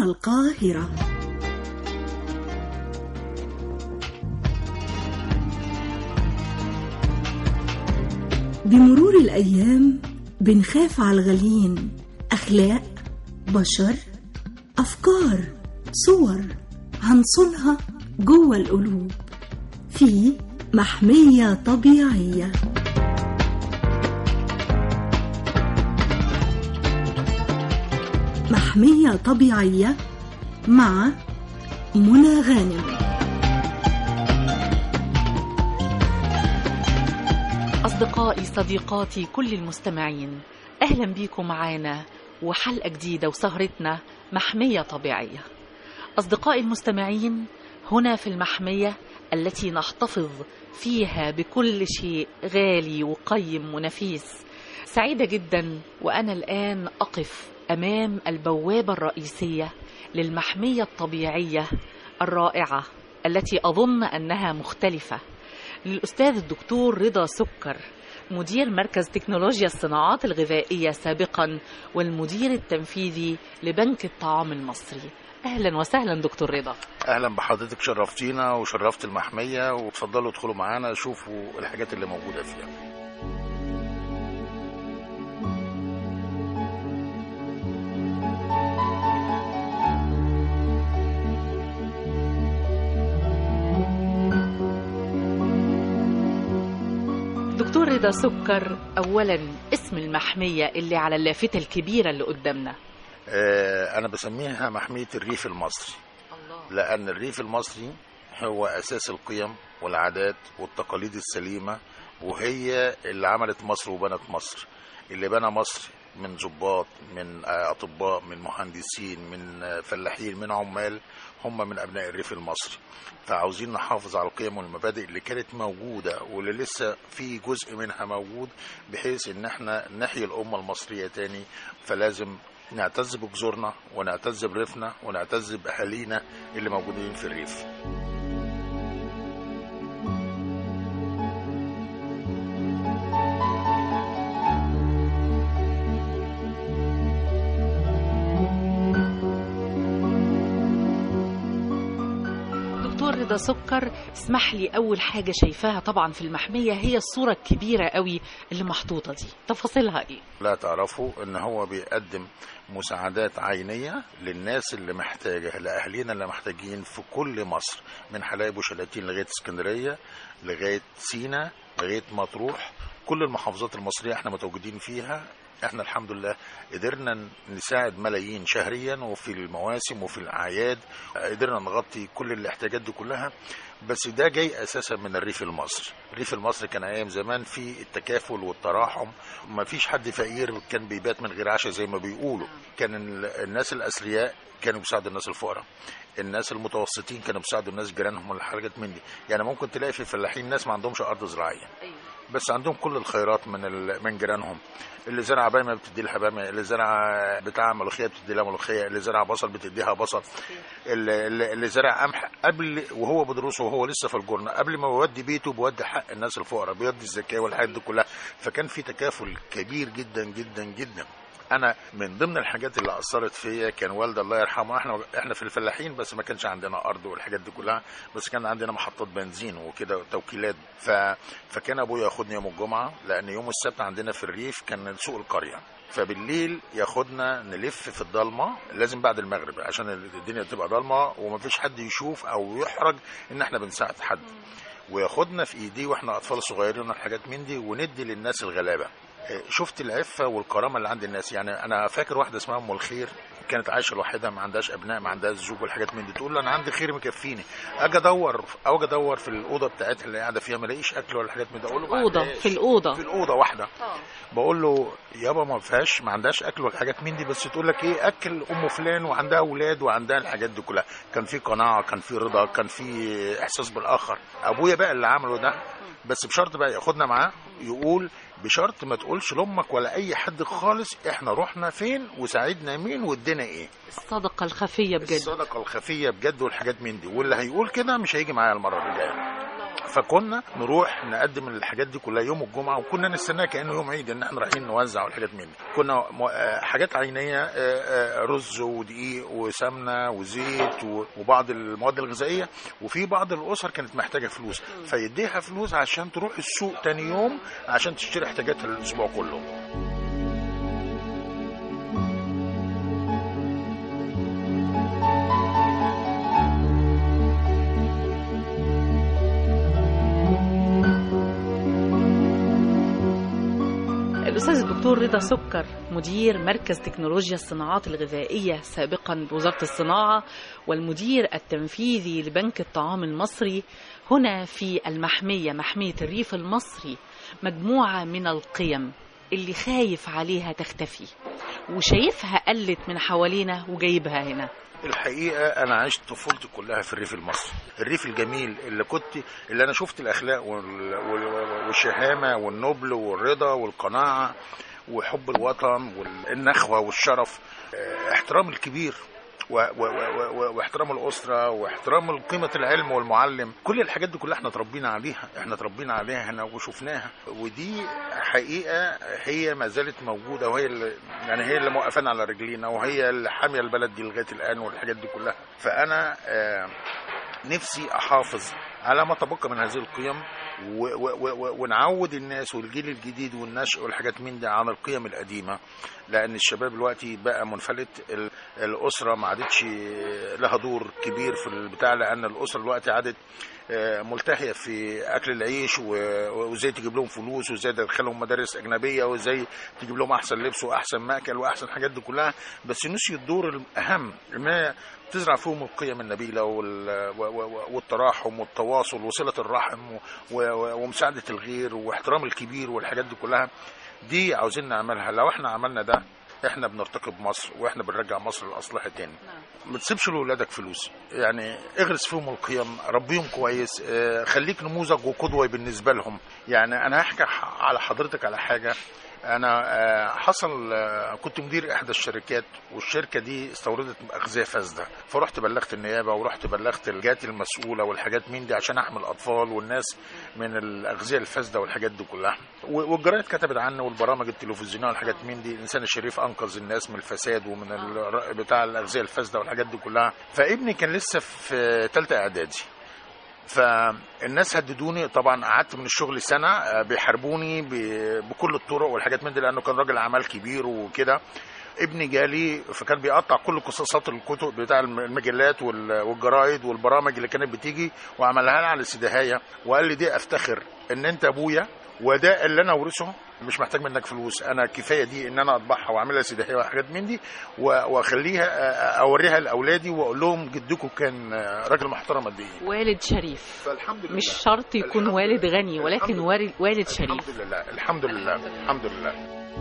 القاهرة بمرور الأيام بنخاف على الغاليين أخلاق بشر أفكار صور هنصونها جوه القلوب في محمية طبيعية محمية طبيعية مع منى غانم أصدقائي صديقاتي كل المستمعين أهلا بيكم معانا وحلقة جديدة وسهرتنا محمية طبيعية أصدقائي المستمعين هنا في المحمية التي نحتفظ فيها بكل شيء غالي وقيم ونفيس سعيدة جدا وأنا الآن أقف أمام البوابة الرئيسية للمحمية الطبيعية الرائعة التي أظن أنها مختلفة للأستاذ الدكتور رضا سكر مدير مركز تكنولوجيا الصناعات الغذائية سابقا والمدير التنفيذي لبنك الطعام المصري أهلا وسهلا دكتور رضا اهلا بحضرتك شرفتينا وشرفت المحميه وتفضلوا ادخلوا معانا شوفوا الحاجات اللي موجوده فيها دكتور رضا سكر أولا اسم المحمية اللي على اللافتة الكبيرة اللي قدامنا آه انا بسميها محميه الريف المصري الله لان الريف المصري هو اساس القيم والعادات والتقاليد السليمه وهي اللي عملت مصر وبنت مصر اللي بنى مصر من ضباط من آه، اطباء من مهندسين من آه، فلاحين من عمال هم من ابناء الريف المصري فعاوزين نحافظ على القيم والمبادئ اللي كانت موجوده واللي لسه في جزء منها موجود بحيث ان احنا نحيي الامه المصريه تاني فلازم نعتز بجذورنا ونعتز بريفنا ونعتز باهالينا اللي موجودين في الريف دكتور رضا سكر اسمح لي أول حاجة شايفاها طبعا في المحمية هي الصورة الكبيرة قوي اللي محطوطة دي تفاصيلها إيه؟ لا تعرفوا ان هو بيقدم مساعدات عينيه للناس اللي محتاجه لاهالينا اللي محتاجين في كل مصر من حلايب وشلاتين لغايه اسكندريه لغايه سينا لغايه مطروح كل المحافظات المصريه احنا متواجدين فيها احنا الحمد لله قدرنا نساعد ملايين شهريا وفي المواسم وفي الاعياد قدرنا نغطي كل الاحتياجات دي كلها بس ده جاي اساسا من الريف المصري الريف المصري كان ايام زمان في التكافل والتراحم ما فيش حد فقير كان بيبات من غير عشاء زي ما بيقولوا كان ال- الناس الاثرياء كانوا بيساعدوا الناس الفقراء الناس المتوسطين كانوا بيساعدوا الناس جيرانهم والحاجات من دي يعني ممكن تلاقي في الفلاحين ناس ما عندهمش ارض زراعيه بس عندهم كل الخيرات من ال... من جيرانهم اللي زرع باميه بتدي لها باميه اللي زرع بتاع ملوخيه بتدي لها ملوخيه اللي زرع بصل بتديها بصل اللي, اللي اللي زرع قمح قبل وهو بدروسه وهو لسه في الجرنه قبل ما بيودي بيته بيودي حق الناس الفقراء بيودي الزكاه والحاجات دي كلها فكان في تكافل كبير جدا جدا جدا انا من ضمن الحاجات اللي اثرت فيا كان والدي الله يرحمه احنا احنا في الفلاحين بس ما كانش عندنا ارض والحاجات دي كلها بس كان عندنا محطات بنزين وكده توكيلات ف... فكان ابويا ياخدني يوم الجمعه لان يوم السبت عندنا في الريف كان سوق القريه فبالليل ياخدنا نلف في الضلمه لازم بعد المغرب عشان الدنيا تبقى ضلمه ومفيش حد يشوف او يحرج ان احنا بنساعد حد وياخدنا في ايديه واحنا اطفال صغيرين والحاجات من دي وندي للناس الغلابه شفت العفه والكرامه اللي عند الناس يعني انا فاكر واحده اسمها ام الخير كانت عايشه لوحدها ما عندهاش ابناء ما عندهاش زوج والحاجات من دي تقول له انا عندي خير مكفيني اجي ادور او اجي ادور في الاوضه بتاعتها اللي قاعده فيها ما الاقيش اكل ولا حاجات من ده اقول له ما أوضة عندهاش. في الأوضة في الاوضه واحده بقول له يابا ما فيهاش ما عندهاش اكل ولا حاجات من دي بس تقول لك ايه اكل ام فلان وعندها اولاد وعندها الحاجات دي كلها كان في قناعه كان في رضا كان في احساس بالاخر ابويا بقى اللي عمله ده بس بشرط بقى ياخدنا معاه يقول بشرط ما تقولش لامك ولا اي حد خالص احنا رحنا فين وساعدنا مين وادينا ايه الصدقة الخفية بجد الصدقه الخفيه بجد والحاجات من دي واللي هيقول كده مش هيجي معايا المره اللي جايه فكنا نروح نقدم الحاجات دي كلها يوم الجمعه وكنا نستناها كانه يوم عيد ان احنا رايحين نوزع والحاجات من دي كنا م- آه، حاجات عينيه آه، آه، رز ودقيق وسمنه وزيت و- وبعض المواد الغذائيه وفي بعض الاسر كانت محتاجه فلوس فيديها فلوس عشان تروح السوق تاني يوم عشان تشتري احتياجاتها الاسبوع كله الأستاذ الدكتور رضا سكر مدير مركز تكنولوجيا الصناعات الغذائية سابقا بوزارة الصناعة والمدير التنفيذي لبنك الطعام المصري هنا في المحمية محمية الريف المصري مجموعة من القيم اللي خايف عليها تختفي وشايفها قلت من حوالينا وجايبها هنا الحقيقه انا عشت طفولتي كلها في الريف المصري الريف الجميل اللي كنت اللي انا شفت الاخلاق وال- وال- والشهامه والنبل والرضا والقناعه وحب الوطن والنخوه والشرف اه، احترام الكبير و- و- و- و- واحترام الاسره واحترام قيمه العلم والمعلم كل الحاجات دي كلها احنا اتربينا عليها احنا اتربينا عليها هنا وشفناها ودي حقيقه هي ما زالت موجوده وهي اللي يعني هي اللي موقفانا على رجلينا وهي اللي حاميه البلد دي لغايه الان والحاجات دي كلها فانا آه، نفسي احافظ على ما تبقى من هذه القيم و و و ونعود الناس والجيل الجديد والنشء والحاجات من دي على القيم القديمه لان الشباب دلوقتي بقى منفلت ال- الاسره ما عادتش لها دور كبير في البتاع لان الاسره دلوقتي عادت آه، ملتهيه في اكل العيش و- وازاي تجيب لهم فلوس وازاي تدخلهم مدارس اجنبيه وازاي تجيب لهم احسن لبس واحسن ماكل واحسن الحاجات دي كلها بس نسيوا الدور الاهم ان هي تزرع فيهم القيم النبيله وال- و- و- والتراحم والتواصل وصله الرحم و- و- ومساعده الغير واحترام الكبير والحاجات دي كلها دي عاوزين نعملها لو احنا عملنا ده احنا بنرتقب مصر واحنا بنرجع مصر لاصلها تاني ما تسيبش لاولادك فلوس يعني اغرس فيهم القيم ربيهم كويس اه، خليك نموذج وقدوه بالنسبه لهم يعني انا هحكي ح- على حضرتك على حاجه انا اه، حصل اه، كنت مدير احدى الشركات والشركه دي استوردت اغذيه فاسده فرحت بلغت النيابه ورحت بلغت الجهات المسؤوله والحاجات من دي عشان احمي الاطفال والناس من الاغذيه الفاسده والحاجات دي كلها و- والجرايد كتبت عنه والبرامج التلفزيونيه والحاجات من دي الانسان الشريف انقذ الناس من الفساد ومن الر- بتاع الاغذيه الفاسده والحاجات دي كلها فابني كان لسه في ثالثه اعدادي فالناس هددوني طبعا قعدت من الشغل سنه آه، بيحاربوني ب- بكل الطرق والحاجات من دي لانه كان راجل اعمال كبير وكده ابني جالي فكان بيقطع كل قصاصات الكتب بتاع الم- المجلات وال- والجرايد والبرامج اللي كانت بتيجي وعملها لي على سدهايه وقال لي دي افتخر ان انت ابويا وده اللي انا اورثه مش محتاج منك فلوس انا كفايه دي ان انا اطبعها واعملها سدهايه وحاجات من دي و- واخليها آه، اوريها لاولادي واقول لهم جدكم كان آه، راجل محترم قد ايه والد شريف فالحمد لله مش شرط يكون الحمد والد لله. غني ولكن الحمد والد والد الحمد شريف لله الحمد لله الحمد لله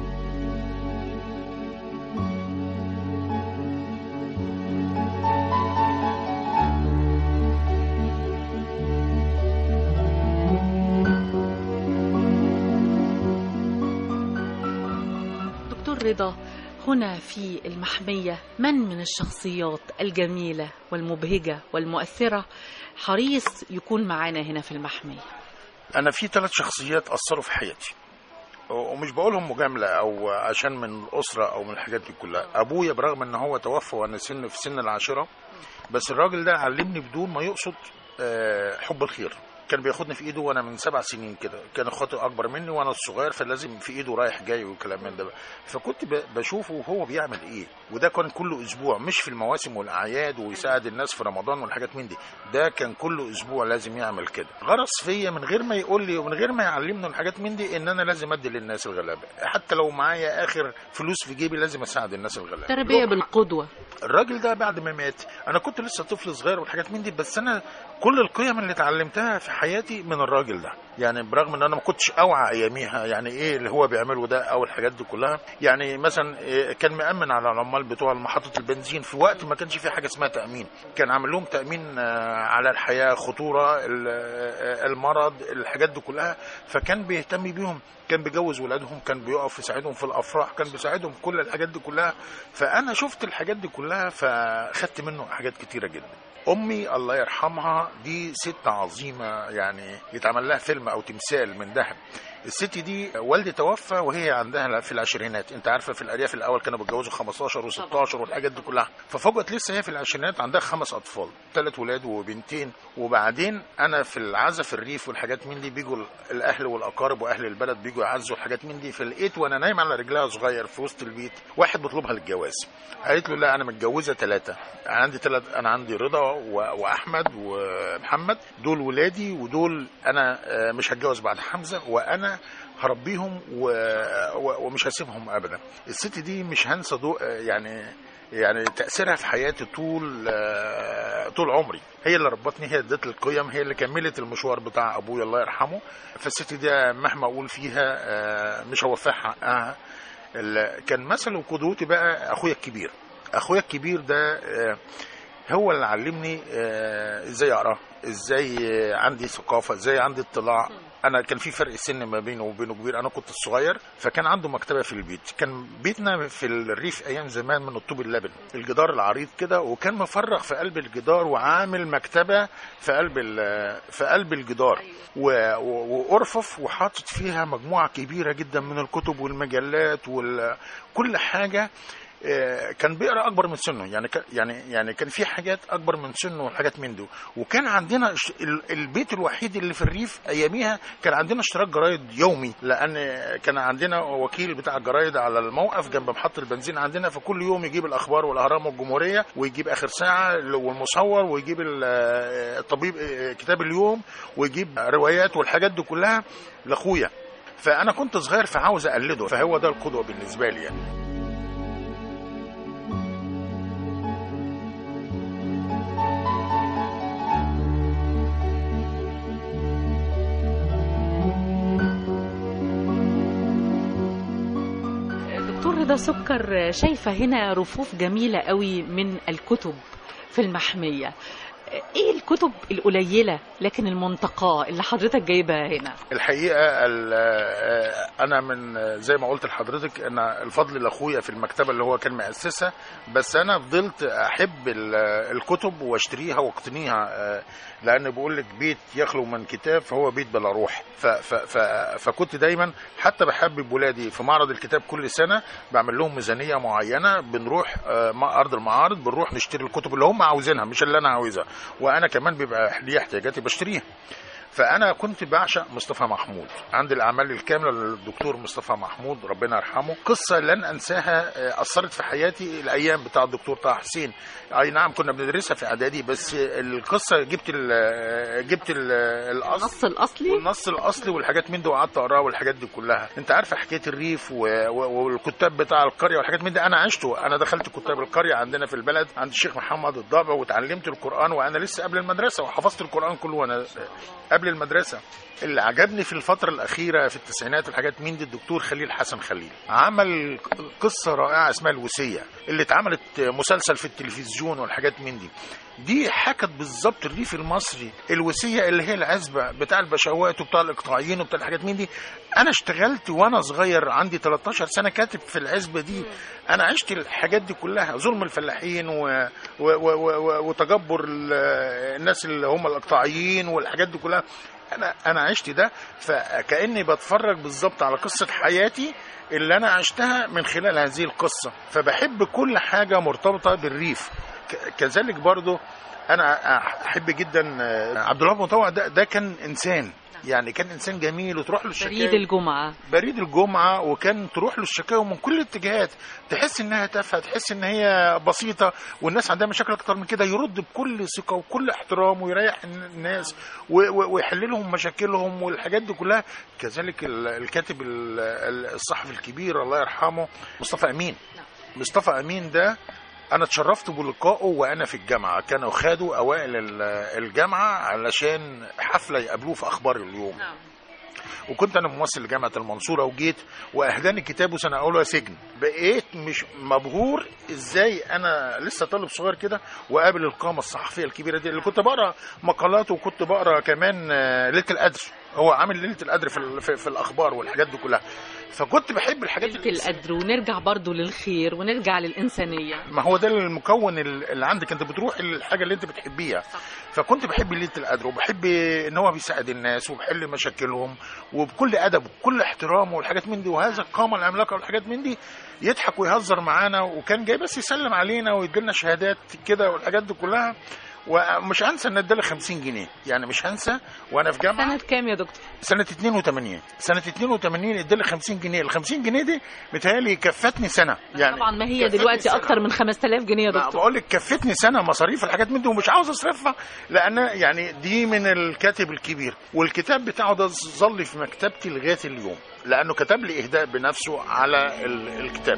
دكتور رضا هنا في المحمية من من الشخصيات الجميلة والمبهجة والمؤثرة حريص يكون معانا هنا في المحمية انا في ثلاث شخصيات اثروا في حياتي ومش بقولهم مجامله او عشان من الاسره او من الحاجات دي كلها ابويا برغم ان هو توفى وانا سن في سن العاشره بس الراجل ده علمني بدون ما يقصد آه، حب الخير كان بياخدني في ايده وانا من سبع سنين كده كان اخواتي اكبر مني وانا الصغير فلازم في ايده رايح جاي وكلام من ده فكنت ب- بشوفه وهو بيعمل ايه وده كان كل اسبوع مش في المواسم والاعياد ويساعد الناس في رمضان والحاجات من دي ده كان كل اسبوع لازم يعمل كده غرس فيا من غير ما يقول لي ومن غير ما يعلمني الحاجات من دي ان انا لازم ادي للناس الغلابه حتى لو معايا اخر فلوس في جيبي لازم اساعد الناس الغلابه تربية بالقدوة الراجل ده بعد ما مات انا كنت لسه طفل صغير والحاجات من دي بس انا كل القيم اللي اتعلمتها في حياتي من الراجل ده يعني برغم ان انا ما كنتش اوعى اياميها يعني ايه اللي هو بيعمله ده او الحاجات دي كلها يعني مثلا إيه، كان مأمن على العمال بتوع محطة البنزين في وقت ما كانش في حاجة اسمها تأمين كان عامل لهم تأمين آه، على الحياة خطورة ال- آه، المرض الحاجات دي كلها فكان بيهتم بيهم كان بيجوز ولادهم كان بيقف يساعدهم في الافراح كان بيساعدهم في كل الحاجات دي كلها فانا شفت الحاجات دي كلها فخدت منه حاجات كتيره جدا امي الله يرحمها دي ست عظيمه يعني يتعمل لها فيلم او تمثال من ذهب الست دي والدي توفى وهي عندها في العشرينات انت عارفه في الارياف الاول كانوا بيتجوزوا 15 و16 والحاجات دي كلها ففوجئت لسه هي في العشرينات عندها خمس اطفال ثلاث ولاد وبنتين وبعدين انا في العزا في الريف والحاجات من دي بيجوا الاهل والاقارب واهل البلد بيجوا يعزوا الحاجات من دي فلقيت وانا نايم على رجلها صغير في وسط البيت واحد بيطلبها للجواز قالت له لا انا متجوزه ثلاثه انا عندي ثلاث انا عندي رضا و... واحمد ومحمد دول ولادي ودول انا آه، مش هتجوز بعد حمزه وانا هربيهم و... و... ومش هسيبهم ابدا الست دي مش هنسى ضوء يعني يعني تاثيرها في حياتي طول آه، طول عمري هي اللي ربتني هي ادت لي القيم هي اللي كملت المشوار بتاع ابويا الله يرحمه فالست دي مهما اقول فيها آه، مش هوفيها حقها ال- كان مثل وقدوتي بقى اخويا الكبير اخويا الكبير ده آه، هو اللي علمني آه، ازاي اقرا ازاي آه، عندي ثقافه ازاي عندي اطلاع انا كان في فرق سن ما بينه وبينه كبير انا كنت الصغير فكان عنده مكتبه في البيت كان بيتنا في الريف ايام زمان من الطوب اللبن الجدار العريض كده وكان مفرغ في قلب الجدار وعامل مكتبه في قلب ال- في قلب الجدار و- و- وارفف وحاطط فيها مجموعه كبيره جدا من الكتب والمجلات وكل حاجه آه، كان بيقرا اكبر من سنه يعني ك- يعني يعني كان في حاجات اكبر من سنه وحاجات من دي وكان عندنا ش- ال- البيت الوحيد اللي في الريف اياميها كان عندنا اشتراك جرايد يومي لان كان عندنا وكيل بتاع الجرايد على الموقف جنب محطه البنزين عندنا فكل يوم يجيب الاخبار والاهرام والجمهوريه ويجيب اخر ساعه والمصور ويجيب ال- الطبيب كتاب اليوم ويجيب روايات والحاجات دي كلها لاخويا فانا كنت صغير فعاوز اقلده فهو ده القدوه بالنسبه لي يعني دكتور رضا سكر شايفة هنا رفوف جميلة قوي من الكتب في المحمية ايه الكتب القليلة لكن المنتقاة اللي حضرتك جايبها هنا الحقيقه ال- آه، انا من آه، زي ما قلت لحضرتك ان الفضل لاخويا في المكتبه اللي هو كان مؤسسها بس انا فضلت احب ال- آه، الكتب واشتريها واقتنيها آه، لان بقول لك بيت يخلو من كتاب فهو بيت بلا روح ف ف ف فكنت دايما حتى بحبب ولادي في معرض الكتاب كل سنه بعمل لهم ميزانيه معينه بنروح آه، مع- ارض المعارض بنروح نشتري الكتب اللي هم عاوزينها مش اللي انا عاوزها وانا كمان بيبقى لي احتياجاتي بشتريها فانا كنت بعشق مصطفى محمود عند الاعمال الكامله للدكتور مصطفى محمود ربنا يرحمه قصه لن انساها آه، اثرت في حياتي الايام بتاع الدكتور طه حسين اي نعم كنا بندرسها في اعدادي بس القصه جبت ال جبت ال الاصل النص الأصلي والنص الاصلي والحاجات من دي وقعدت اقراها والحاجات دي كلها انت عارفه حكايه الريف و... و... والكتاب بتاع القريه والحاجات من دي انا عشته انا دخلت كتاب القريه عندنا في البلد عند الشيخ محمد الضابع وتعلمت القران وانا لسه قبل المدرسه وحفظت القران كله وانا قبل المدرسه اللي عجبني في الفترة الأخيرة في التسعينات والحاجات مين دي الدكتور خليل حسن خليل عمل قصة رائعة اسمها الوصية اللي اتعملت مسلسل في التلفزيون والحاجات من دي دي حكت بالظبط الريف المصري الوصية اللي هي العزبة بتاع البشوات وبتاع الإقطاعيين وبتاع الحاجات من دي أنا اشتغلت وأنا صغير عندي 13 سنة كاتب في العزبة دي أنا عشت الحاجات دي كلها ظلم الفلاحين و... و... و... و... وتجبر ال- الناس اللي هم الإقطاعيين والحاجات دي كلها انا انا عشت ده فكاني بتفرج بالظبط على قصه حياتي اللي انا عشتها من خلال هذه القصه فبحب كل حاجه مرتبطه بالريف ك- كذلك برضو انا احب جدا آه، عبد الله مطوع ده ده كان انسان يعني كان انسان جميل وتروح له الشكاوي بريد الجمعة بريد الجمعة وكان تروح له الشكاوى من كل الاتجاهات تحس انها تافهة تحس ان هي بسيطة والناس عندها مشاكل اكتر من كده يرد بكل ثقة وكل احترام ويريح الناس و- و- ويحل لهم مشاكلهم والحاجات دي كلها كذلك ال- الكاتب ال- ال- الصحفي الكبير الله يرحمه مصطفى امين مصطفى امين ده انا اتشرفت بلقائه وانا في الجامعه كانوا خدوا اوائل ال- الجامعه علشان حفله يقابلوه في اخبار اليوم نعم وكنت انا ممثل لجامعه المنصوره وجيت واهداني كتابه سنه اولى سجن بقيت مش مبهور ازاي انا لسه طالب صغير كده وقابل القامه الصحفيه الكبيره دي اللي كنت بقرا مقالات وكنت بقرا كمان آه، ليله القدر هو عامل ليله القدر في, ال- في, في الاخبار والحاجات دي كلها فكنت بحب الحاجات ليله اللي القدر ونرجع برضو للخير ونرجع للانسانيه ما هو ده المكون ال- اللي عندك انت بتروح الحاجه اللي انت بتحبيها صح. فكنت بحب ليله القدر وبحب ان هو بيساعد الناس وبيحل مشاكلهم وبكل ادب وبكل احترام والحاجات من دي وهذا القامه العملاقه والحاجات من دي يضحك ويهزر معانا وكان جاي بس يسلم علينا ويدينا شهادات كده والحاجات دي كلها ومش هنسى ان ادالي 50 جنيه يعني مش هنسى وانا في جامعه سنه كام يا دكتور سنة 82 سنة 82 ادالي 50 جنيه ال 50 جنيه دي متهيألي كفتني سنة يعني طبعا ما هي كفتني دلوقتي سنة. اكتر من 5000 جنيه يا ما دكتور بقول لك كفتني سنه مصاريف الحاجات من دي ومش عاوز اصرفها لان يعني دي من الكاتب الكبير والكتاب بتاعه ده ظل في مكتبتي لغايه اليوم لانه كتب لي اهداء بنفسه على ال- الكتاب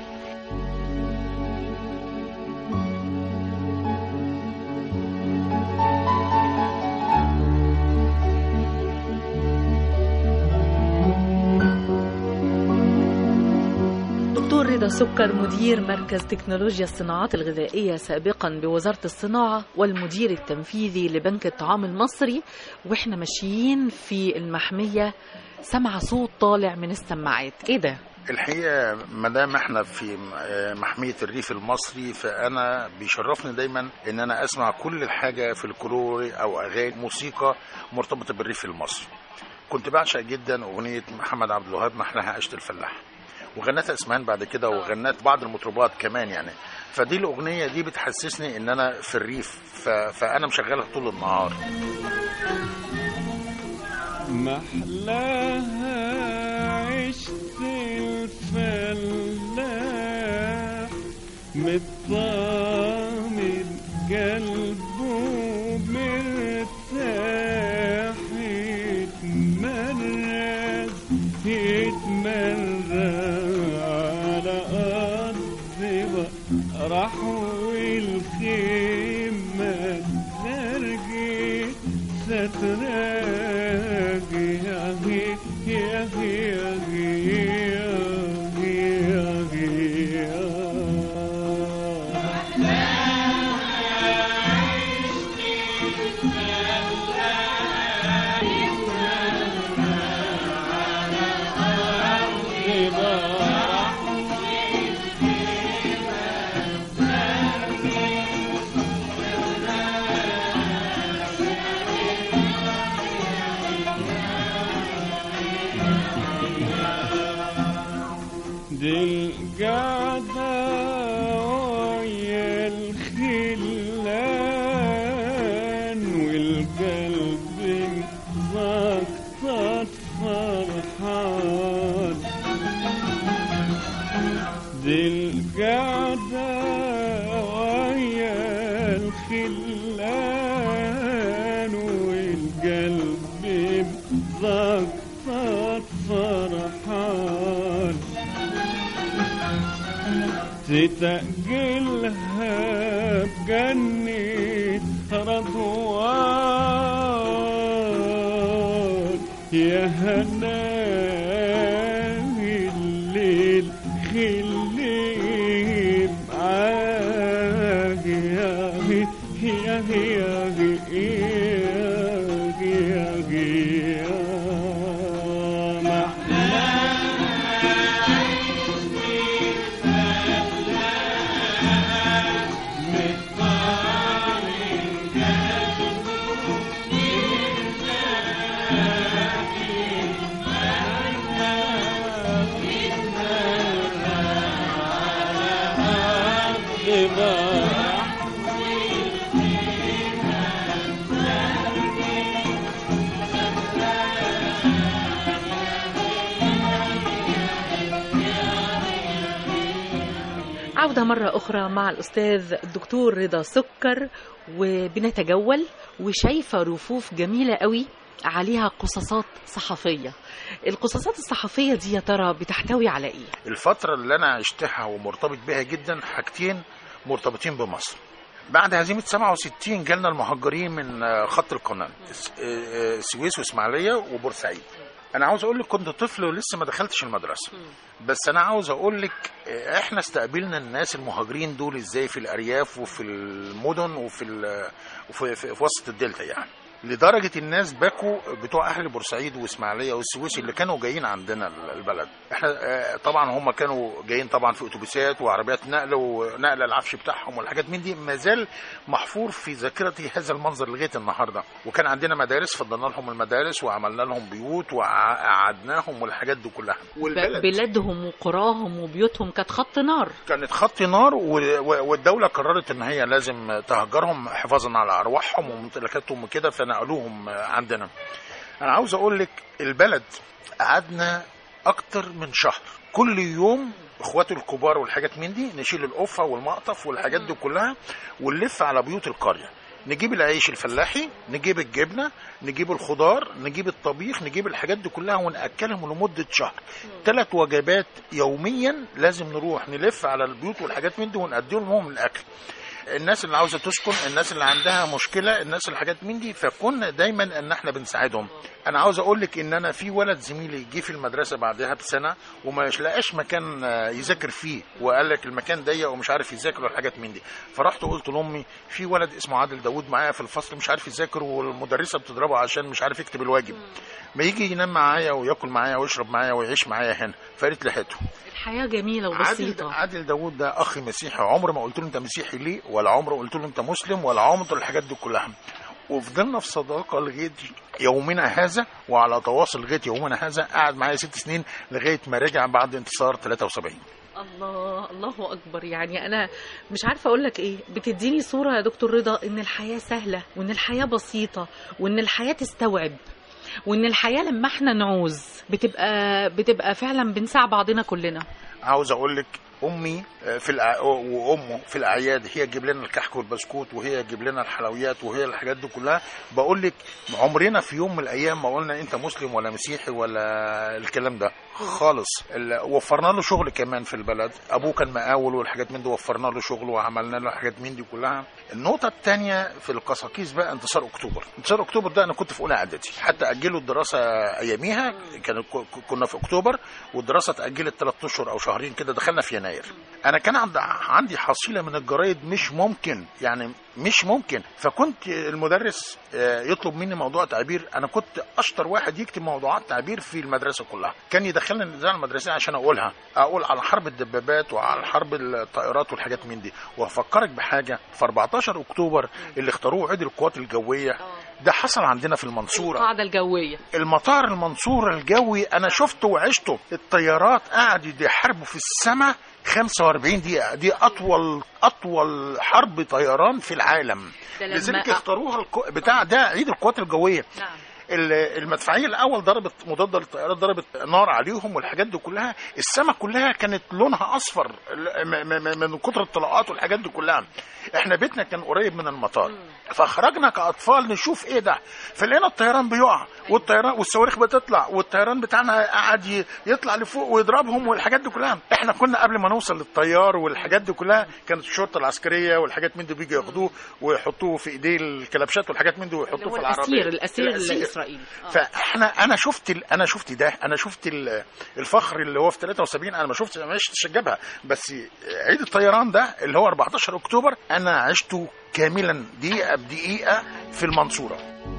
دكتور رضا سكر مدير مركز تكنولوجيا الصناعات الغذائية سابقا بوزارة الصناعة والمدير التنفيذي لبنك الطعام المصري واحنا ماشيين في المحمية سمع صوت طالع من السماعات ايه ده الحقيقه ما دام احنا في محميه الريف المصري فانا بيشرفني دايما ان انا اسمع كل الحاجه في الكلوري او اغاني موسيقى مرتبطه بالريف المصري كنت بعشق جدا اغنيه محمد عبد الوهاب محلاها عيشه الفلاح وغنتها اسمان بعد كده وغنت بعض المطربات كمان يعني فدي الاغنيه دي بتحسسني ان انا في الريف ف... فانا مشغلها طول النهار محلاها عشت الفلاح مطمن قلبه مرتاح يتمرد يتمرد على أرض راح والخيمة ترقي ستراقي يا هي يا هي يا هي يا هي يا هي دي القعدة ويا الخلان والقلب مزقطط فرحان دي القعدة ويا الخلان والقلب مزقطط فرحان تتقلها بجنة رضوان يا هناوي الليل خلي معاك يا هي يا هي يا هي يا عودة مرة أخرى مع الأستاذ الدكتور رضا سكر وبنتجول وشايفة رفوف جميلة قوي عليها قصصات صحفية القصصات الصحفية دي يا ترى بتحتوي على إيه؟ الفترة اللي أنا عشتها ومرتبط بها جدا حاجتين مرتبطين بمصر بعد هزيمة 67 جالنا المهجرين من آه، خط القناة الس- آه، آه، السويس وإسماعيلية وبورسعيد أنا عاوز أقول لك كنت طفل ولسه ما دخلتش المدرسة بس أنا عاوز أقول لك آه، إحنا استقبلنا الناس المهاجرين دول إزاي في الأرياف وفي المدن وفي ال- وفي في في وسط الدلتا يعني لدرجه الناس باكوا بتوع اهل بورسعيد واسماعيليه والسويسي اللي كانوا جايين عندنا ال- البلد احنا آه، طبعا هم كانوا جايين طبعا في اتوبيسات وعربيات نقل ونقل العفش بتاعهم والحاجات من دي ما زال محفور في ذاكرتي هذا المنظر لغايه النهارده وكان عندنا مدارس فضلنا لهم المدارس وعملنا لهم بيوت وقعدناهم والحاجات دي كلها ب- بلادهم وقراهم وبيوتهم كانت خط نار كانت خط نار و- و- والدولة قررت ان هي لازم تهجرهم حفاظا على ارواحهم وممتلكاتهم وكده فنقلوهم عندنا انا عاوز اقول لك البلد قعدنا اكتر من شهر كل يوم اخواته الكبار والحاجات من دي نشيل القفه والمقطف والحاجات دي كلها ونلف على بيوت القريه نجيب العيش الفلاحي نجيب الجبنه نجيب الخضار نجيب الطبيخ نجيب الحاجات دي كلها وناكلهم لمده شهر ثلاث وجبات يوميا لازم نروح نلف على البيوت والحاجات من دي ونقدم لهم الاكل الناس اللي عاوزه تسكن الناس اللي عندها مشكله الناس اللي حاجات من دي فكنا دايما ان احنا بنساعدهم انا عاوز اقول لك ان انا في ولد زميلي جه في المدرسه بعدها بسنه وما لقاش مكان آه، يذاكر فيه وقال لك المكان ضيق ومش عارف يذاكر والحاجات من دي فرحت قلت لامي في ولد اسمه عادل داوود معايا في الفصل مش عارف يذاكر والمدرسه بتضربه عشان مش عارف يكتب الواجب ما يجي ينام معايا وياكل معايا ويشرب معايا ويعيش معايا هنا فقالت لحقته الحياة جميلة عادل, وبسيطة عادل داوود ده اخ مسيحي عمر ما قلت له انت مسيحي ليه ولا عمر قلت له انت مسلم ولا عمر الحاجات دي كلها وفضلنا في صداقه لغايه يومنا هذا وعلى تواصل لغايه يومنا هذا قعد معايا ست سنين لغايه ما رجع بعد انتصار 73 الله الله اكبر يعني انا مش عارفه اقول لك ايه بتديني صوره يا دكتور رضا ان الحياه سهله وان الحياه بسيطه وان الحياه تستوعب وان الحياه لما احنا نعوز بتبقى بتبقى فعلا بنساع بعضنا كلنا عاوز اقول لك امي آه، في الأع... وامه في الاعياد هي تجيب لنا الكحك والبسكوت وهي تجيب لنا الحلويات وهي الحاجات دي كلها بقول لك عمرنا في يوم من الايام ما قلنا انت مسلم ولا مسيحي ولا الكلام ده خالص ال... وفرنا له شغل كمان في البلد ابوه كان مقاول والحاجات من دي وفرنا له شغل وعملنا له حاجات من دي كلها النقطه الثانيه في القصاقيس بقى انتصار اكتوبر انتصار اكتوبر ده انا كنت في اولى اعدادي حتى اجلوا الدراسه اياميها كان كنا في اكتوبر والدراسه اتاجلت ثلاث اشهر او شهرين كده دخلنا في يناير انا كان عند عندي حصيله من الجرايد مش ممكن يعني مش ممكن فكنت المدرس آه، يطلب مني موضوع تعبير انا كنت اشطر واحد يكتب موضوعات تعبير في المدرسه كلها كان يدخلني الاذاعه المدرسيه عشان اقولها اقول على حرب الدبابات وعلى حرب الطائرات والحاجات من دي وهفكرك بحاجه في 14 اكتوبر اللي اختاروه عيد القوات الجويه ده حصل عندنا في المنصوره القاعده الجويه المطار المنصورة الجوي أنا شفته وعشته الطيارات قاعد يحاربوا في السماء 45 دقيقة دي أطول أطول حرب طيران في العالم ده لما- لذلك اختاروها الكو... بتاع ده عيد القوات الجوية نعم ال- المدفعيه الاول ضربت مضاده للطيارات ضربت نار عليهم والحاجات دي كلها السماء كلها كانت لونها اصفر ال- م- م- من كتر الطلقات والحاجات دي كلها احنا بيتنا كان قريب من المطار فخرجنا كاطفال نشوف ايه ده فلقينا الطيران بيقع والطيران والصواريخ بتطلع والطيران بتاعنا قعد ي- يطلع لفوق ويضربهم والحاجات دي كلها احنا كنا قبل ما نوصل للطيار والحاجات دي كلها كانت الشرطه العسكريه والحاجات من دي بيجوا ياخدوه ويحطوه في ايديه الكلبشات والحاجات من دي اللي ويحطوه هو في العربيه الاسير الاسير الاسرائيلي آه. فاحنا انا شفت ال... انا شفت ده انا شفت ال- الفخر اللي هو في 73 انا ما شفتش ما عشتش الجبهه بس عيد الطيران ده اللي هو 14 اكتوبر انا عشته كاملا دقيقه بدقيقه في المنصوره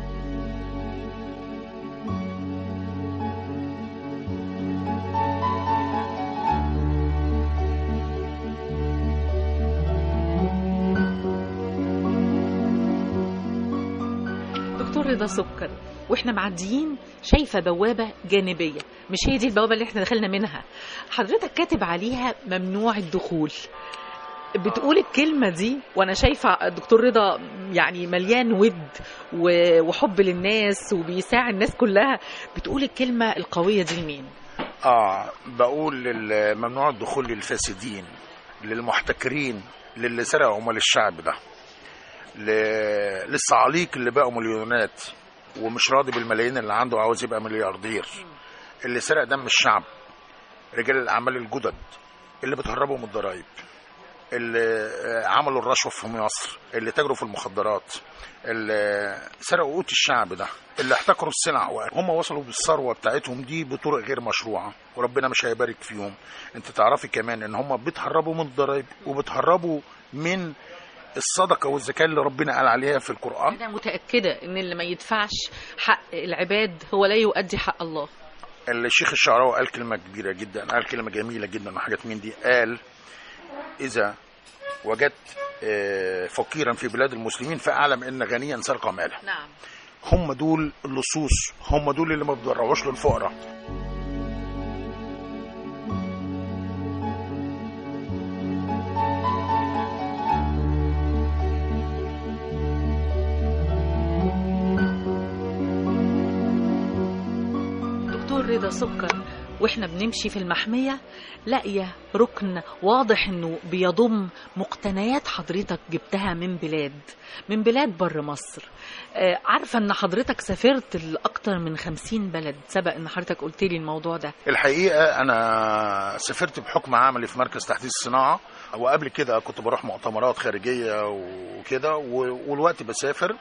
دكتور رضا سكر واحنا معديين شايفه بوابه جانبيه مش هي دي البوابه اللي احنا دخلنا منها حضرتك كاتب عليها ممنوع الدخول بتقول الكلمة دي وأنا شايفة الدكتور رضا يعني مليان ود و- وحب للناس وبيساعد الناس كلها بتقول الكلمة القوية دي لمين؟ اه بقول لل- ممنوع الدخول للفاسدين للمحتكرين للي سرقوا اموال الشعب ده ل- للصعاليك اللي بقوا مليونات ومش راضي بالملايين اللي عنده عاوز يبقى ملياردير اللي سرق دم الشعب رجال الاعمال الجدد اللي بتهربوا من الضرائب اللي آه، عملوا الرشوه في مصر اللي تاجروا في المخدرات اللي سرقوا قوت الشعب ده اللي احتكروا السلع هم وصلوا بالثروه بتاعتهم دي بطرق غير مشروعه وربنا مش هيبارك فيهم انت تعرفي كمان ان هم بتهربوا من الضرائب وبتهربوا من الصدقه والزكاه اللي ربنا قال عليها في القران انا متاكده ان اللي ما يدفعش حق العباد هو لا يؤدي حق الله الشيخ الشعراوي قال كلمة كبيرة جدا قال كلمة جميلة جدا وحاجات من دي قال إذا وجدت آه، فقيرا في بلاد المسلمين فأعلم أن غنيا سرق ماله نعم هم دول اللصوص هم دول اللي ما بيضرعوش للفقراء دكتور رضا سكر واحنا بنمشي في المحمية لاقية ركن واضح انه بيضم مقتنيات حضرتك جبتها من بلاد من بلاد بره مصر آه، عارفة ان حضرتك سافرت لأكتر من خمسين بلد سبق ان حضرتك قلت لي الموضوع ده الحقيقة أنا سافرت بحكم عملي في مركز تحديث الصناعة وقبل كده كنت بروح مؤتمرات خارجية وكده و- والوقت بسافر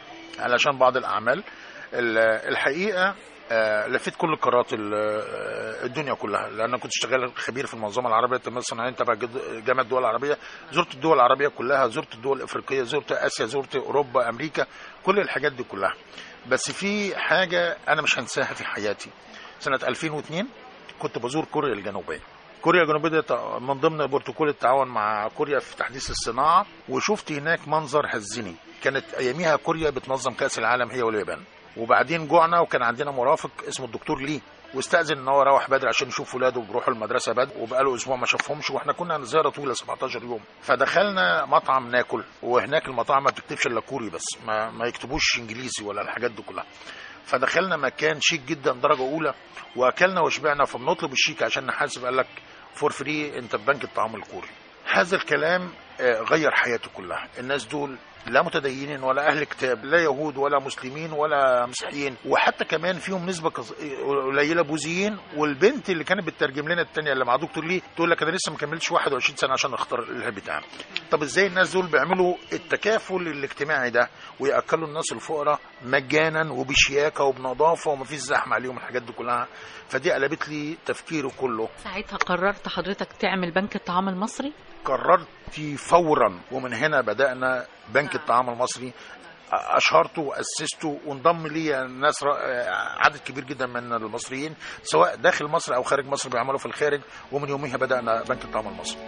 علشان بعض الأعمال ال- الحقيقة آه، لفيت كل قارات ال- آه، الدنيا كلها لان أنا كنت شغال خبير في المنظمه العربيه للتنميه الصناعيه تبع جد- جامعه الدول العربيه زرت الدول العربيه كلها زرت الدول الافريقيه زرت اسيا زرت اوروبا امريكا كل الحاجات دي كلها بس في حاجه انا مش هنساها في حياتي سنه 2002 كنت بزور كوريا الجنوبيه كوريا الجنوبيه دي من ضمن بروتوكول التعاون مع كوريا في تحديث الصناعه وشفت هناك منظر هزني كانت اياميها كوريا بتنظم كاس العالم هي واليابان وبعدين جوعنا وكان عندنا مرافق اسمه الدكتور لي واستاذن ان هو يروح بدري عشان يشوف ولاده بيروحوا المدرسه بدري وبقاله اسبوع ما شافهمش واحنا كنا زياره طويله 17 يوم فدخلنا مطعم ناكل وهناك المطاعم ما بتكتبش الا كوري بس ما, ما يكتبوش انجليزي ولا الحاجات دي كلها فدخلنا مكان شيك جدا درجه اولى واكلنا وشبعنا فبنطلب الشيك عشان نحاسب قال لك فور فري انت في بنك الطعام الكوري هذا الكلام آه، غير حياتي كلها الناس دول لا متدينين ولا اهل كتاب لا يهود ولا مسلمين ولا مسيحيين وحتى كمان فيهم نسبه كز- قليله بوذيين والبنت اللي كانت بتترجم لنا الثانيه اللي مع دكتور ليه تقول لك انا لسه ما كملتش 21 سنه عشان اختار الالهه بتاعي طب ازاي الناس دول بيعملوا التكافل الاجتماعي ده وياكلوا الناس الفقراء مجانا وبشياكه وبنظافه ومفيش زحمه عليهم الحاجات دي كلها فدي قلبت لي تفكيري كله ساعتها قررت حضرتك تعمل بنك الطعام المصري قررت فورا ومن هنا بدأنا بنك الطعام المصري أشهرته وأسسته وانضم لي ناس را- عدد كبير جدا من المصريين سواء داخل مصر أو خارج مصر بيعملوا في الخارج ومن يومها بدأنا بنك الطعام المصري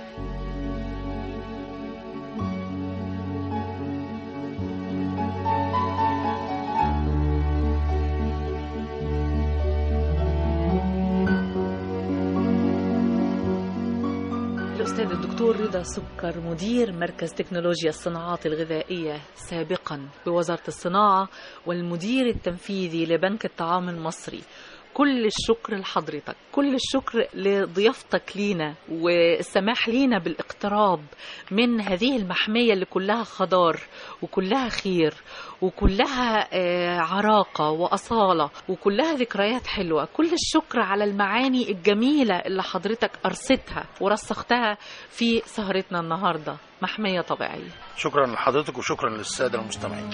الأستاذ الدكتور رضا سكر مدير مركز تكنولوجيا الصناعات الغذائية سابقا بوزارة الصناعة والمدير التنفيذي لبنك الطعام المصري كل الشكر لحضرتك كل الشكر لضيافتك لينا والسماح لينا بالاقتراب من هذه المحمية اللي كلها خضار وكلها خير وكلها آه، عراقة وأصالة وكلها ذكريات حلوة كل الشكر على المعاني الجميلة اللي حضرتك أرستها ورسختها في سهرتنا النهاردة محمية طبيعية شكرا لحضرتك وشكرا للسادة المستمعين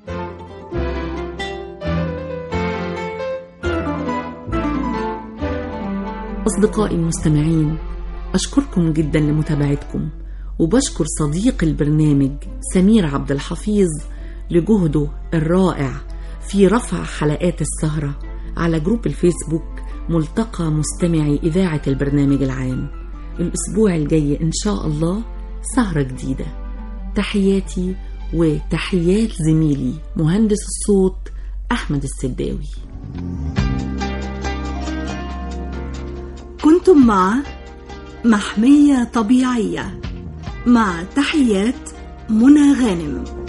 أصدقائي المستمعين أشكركم جدا لمتابعتكم وبشكر صديق البرنامج سمير عبد الحفيظ لجهده الرائع في رفع حلقات السهرة على جروب الفيسبوك ملتقى مستمعي إذاعة البرنامج العام الأسبوع الجاي إن شاء الله سهرة جديدة تحياتي وتحيات زميلي مهندس الصوت أحمد السداوي كنتم مع محمية طبيعية مع تحيات منى غانم